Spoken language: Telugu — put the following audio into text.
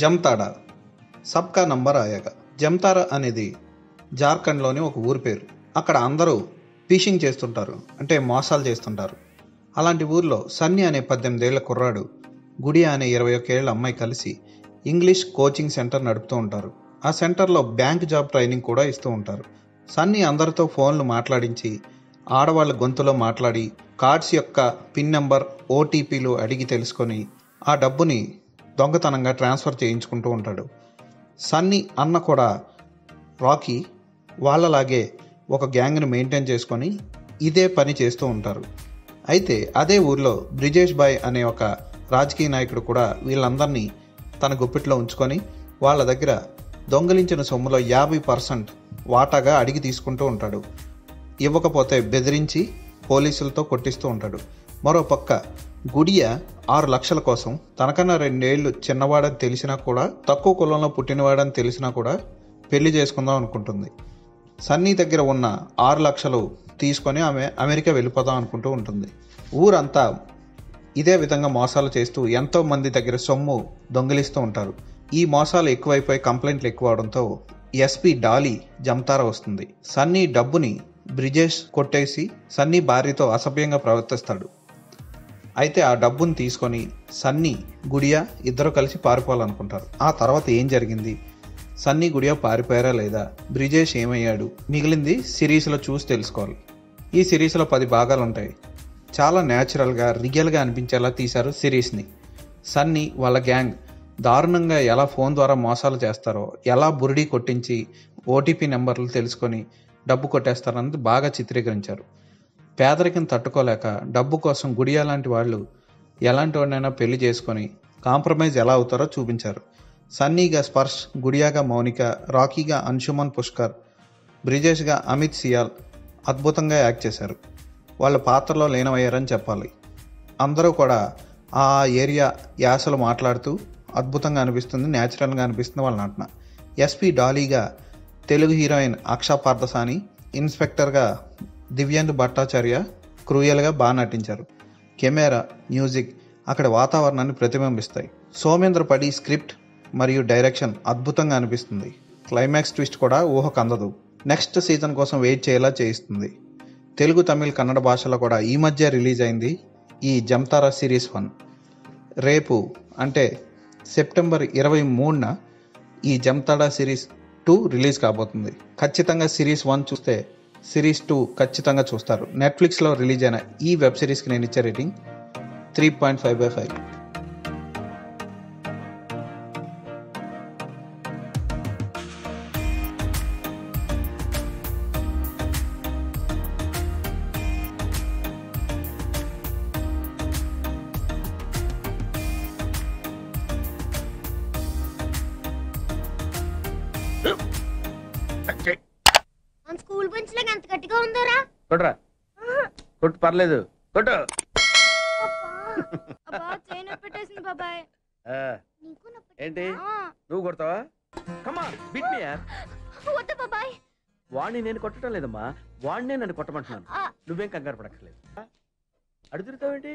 జమ్తాడా సబ్కా నంబర్ ఆయాగా జమ్తారా అనేది జార్ఖండ్లోని ఒక ఊరి పేరు అక్కడ అందరూ ఫిషింగ్ చేస్తుంటారు అంటే మోసాలు చేస్తుంటారు అలాంటి ఊర్లో సన్నీ అనే పద్దెనిమిదేళ్ల కుర్రాడు గుడియా అనే ఇరవై ఏళ్ళ అమ్మాయి కలిసి ఇంగ్లీష్ కోచింగ్ సెంటర్ నడుపుతూ ఉంటారు ఆ సెంటర్లో బ్యాంక్ జాబ్ ట్రైనింగ్ కూడా ఇస్తూ ఉంటారు సన్నీ అందరితో ఫోన్లు మాట్లాడించి ఆడవాళ్ళ గొంతులో మాట్లాడి కార్డ్స్ యొక్క పిన్ నెంబర్ ఓటీపీలు అడిగి తెలుసుకొని ఆ డబ్బుని దొంగతనంగా ట్రాన్స్ఫర్ చేయించుకుంటూ ఉంటాడు సన్నీ అన్న కూడా రాకీ వాళ్ళలాగే ఒక గ్యాంగ్ని మెయింటైన్ చేసుకొని ఇదే పని చేస్తూ ఉంటారు అయితే అదే ఊర్లో బ్రిజేష్ బాయ్ అనే ఒక రాజకీయ నాయకుడు కూడా వీళ్ళందరినీ తన గుప్పిట్లో ఉంచుకొని వాళ్ళ దగ్గర దొంగలించిన సొమ్ములో యాభై పర్సెంట్ వాటాగా అడిగి తీసుకుంటూ ఉంటాడు ఇవ్వకపోతే బెదిరించి పోలీసులతో కొట్టిస్తూ ఉంటాడు మరోపక్క గుడియ ఆరు లక్షల కోసం తనకన్నా రెండేళ్లు చిన్నవాడని తెలిసినా కూడా తక్కువ కులంలో పుట్టినవాడని తెలిసినా కూడా పెళ్లి చేసుకుందాం అనుకుంటుంది సన్నీ దగ్గర ఉన్న ఆరు లక్షలు తీసుకొని ఆమె అమెరికా వెళ్ళిపోదాం అనుకుంటూ ఉంటుంది ఊరంతా ఇదే విధంగా మోసాలు చేస్తూ ఎంతో మంది దగ్గర సొమ్ము దొంగిలిస్తూ ఉంటారు ఈ మోసాలు ఎక్కువైపోయి కంప్లైంట్లు ఎక్కువ అవడంతో ఎస్పీ డాలీ జమ్తారా వస్తుంది సన్నీ డబ్బుని బ్రిజేష్ కొట్టేసి సన్నీ భార్యతో అసభ్యంగా ప్రవర్తిస్తాడు అయితే ఆ డబ్బుని తీసుకొని సన్నీ గుడియా ఇద్దరు కలిసి పారిపోవాలనుకుంటారు ఆ తర్వాత ఏం జరిగింది సన్నీ గుడియా పారిపోయారా లేదా బ్రిజేష్ ఏమయ్యాడు మిగిలింది సిరీస్లో చూసి తెలుసుకోవాలి ఈ సిరీస్లో పది భాగాలు ఉంటాయి చాలా న్యాచురల్గా రియల్గా అనిపించేలా తీశారు సిరీస్ని సన్నీ వాళ్ళ గ్యాంగ్ దారుణంగా ఎలా ఫోన్ ద్వారా మోసాలు చేస్తారో ఎలా బురిడి కొట్టించి ఓటీపీ నెంబర్లు తెలుసుకొని డబ్బు కొట్టేస్తారన్నది బాగా చిత్రీకరించారు పేదరికం తట్టుకోలేక డబ్బు కోసం గుడియా లాంటి వాళ్ళు ఎలాంటి వాడినైనా పెళ్లి చేసుకొని కాంప్రమైజ్ ఎలా అవుతారో చూపించారు సన్నీగా స్పర్శ్ గుడియాగా మౌనిక రాకీగా అన్షుమన్ పుష్కర్ బ్రిజేష్గా అమిత్ సియాల్ అద్భుతంగా యాక్ట్ చేశారు వాళ్ళ పాత్రలో లీనమయ్యారని చెప్పాలి అందరూ కూడా ఆ ఏరియా యాసలు మాట్లాడుతూ అద్భుతంగా అనిపిస్తుంది న్యాచురల్గా అనిపిస్తుంది వాళ్ళ నటన ఎస్పి డాలీగా తెలుగు హీరోయిన్ అక్షా పార్థసాని ఇన్స్పెక్టర్గా దివ్యేందు భట్టాచార్య క్రూయల్గా బాగా నటించారు కెమెరా మ్యూజిక్ అక్కడ వాతావరణాన్ని ప్రతిబింబిస్తాయి సోమేంద్ర పడి స్క్రిప్ట్ మరియు డైరెక్షన్ అద్భుతంగా అనిపిస్తుంది క్లైమాక్స్ ట్విస్ట్ కూడా ఊహకు అందదు నెక్స్ట్ సీజన్ కోసం వెయిట్ చేయేలా చేయిస్తుంది తెలుగు తమిళ్ కన్నడ భాషలో కూడా ఈ మధ్య రిలీజ్ అయింది ఈ జమ్తారా సిరీస్ వన్ రేపు అంటే సెప్టెంబర్ ఇరవై మూడున ఈ జమ్తాడా సిరీస్ టూ రిలీజ్ కాబోతుంది ఖచ్చితంగా సిరీస్ వన్ చూస్తే సిరీస్ టూ ఖచ్చితంగా చూస్తారు నెట్ఫ్లిక్స్లో రిలీజ్ అయిన ఈ వెబ్ సిరీస్కి నేను ఇచ్చే rating three point five by five మన స్కూల్ బెంచ్ లాగా ఎంత గట్టిగా ఉందోరా కొట్రా కొట్టు పర్లేదు కొట్టు అబ్బా చైన్ పెట్టేసింది బాబాయ్ ఆ, నీకు నొప్పి ఏంటి ఆ, నువ్వు కొడతావా కమా బిట్ మీ యార్ వద్దు బాబాయ్ వాడిని నేను కొట్టడం లేదమ్మా వాడినే నన్ను కొట్టమంటున్నాను ఆ, నువ్వేం కంగారు పడక్కర్లేదు అడు తిరుగుతావేంటి